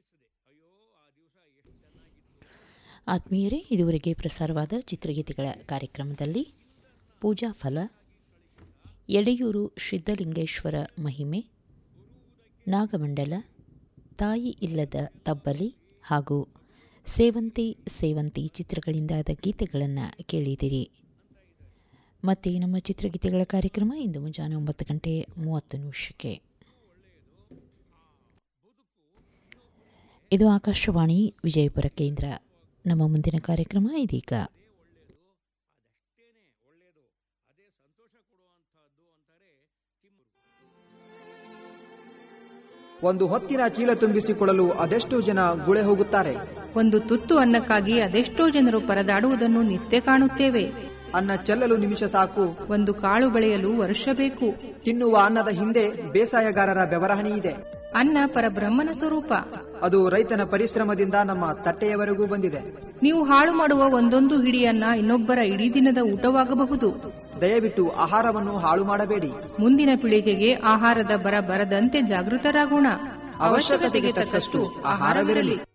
ಆತ್ಮೀಯರೇ ಇದುವರೆಗೆ ಪ್ರಸಾರವಾದ ಚಿತ್ರಗೀತೆಗಳ ಕಾರ್ಯಕ್ರಮದಲ್ಲಿ ಪೂಜಾ ಫಲ ಎಡೆಯೂರು ಸಿದ್ಧಲಿಂಗೇಶ್ವರ ಮಹಿಮೆ ನಾಗಮಂಡಲ ತಾಯಿ ಇಲ್ಲದ ತಬ್ಬಲಿ ಹಾಗೂ ಸೇವಂತಿ ಸೇವಂತಿ ಚಿತ್ರಗಳಿಂದಾದ ಗೀತೆಗಳನ್ನು ಕೇಳಿದಿರಿ ಮತ್ತೆ ನಮ್ಮ ಚಿತ್ರಗೀತೆಗಳ ಕಾರ್ಯಕ್ರಮ ಇಂದು ಮುಂಜಾನೆ ಒಂಬತ್ತು ಗಂಟೆ ಮೂವತ್ತು ನಿಮಿಷಕ್ಕೆ ಇದು ಆಕಾಶವಾಣಿ ವಿಜಯಪುರ ಕೇಂದ್ರ ನಮ್ಮ ಮುಂದಿನ ಕಾರ್ಯಕ್ರಮ ಇದೀಗ ಒಂದು ಹೊತ್ತಿನ ಚೀಲ ತುಂಬಿಸಿಕೊಳ್ಳಲು ಅದೆಷ್ಟೋ ಜನ ಗುಳೆ ಹೋಗುತ್ತಾರೆ ಒಂದು ತುತ್ತು ಅನ್ನಕ್ಕಾಗಿ ಅದೆಷ್ಟೋ ಜನರು ಪರದಾಡುವುದನ್ನು ನಿತ್ಯ ಕಾಣುತ್ತೇವೆ ಅನ್ನ ಚೆಲ್ಲಲು ನಿಮಿಷ ಸಾಕು ಒಂದು ಕಾಳು ಬೆಳೆಯಲು ವರ್ಷ ಬೇಕು ತಿನ್ನುವ ಅನ್ನದ ಹಿಂದೆ ಬೇಸಾಯಗಾರರ ಬೆವರಹಣಿ ಇದೆ ಅನ್ನ ಪರಬ್ರಹ್ಮನ ಸ್ವರೂಪ ಅದು ರೈತನ ಪರಿಶ್ರಮದಿಂದ ನಮ್ಮ ತಟ್ಟೆಯವರೆಗೂ ಬಂದಿದೆ ನೀವು ಹಾಳು ಮಾಡುವ ಒಂದೊಂದು ಹಿಡಿಯನ್ನ ಇನ್ನೊಬ್ಬರ ಇಡೀ ದಿನದ ಊಟವಾಗಬಹುದು ದಯವಿಟ್ಟು ಆಹಾರವನ್ನು ಹಾಳು ಮಾಡಬೇಡಿ ಮುಂದಿನ ಪೀಳಿಗೆಗೆ ಆಹಾರದ ಬರ ಬರದಂತೆ ಜಾಗೃತರಾಗೋಣ ಅವಶ್ಯಕತೆಗೆ ತಕ್ಕಷ್ಟು ಆಹಾರವಿರಲಿ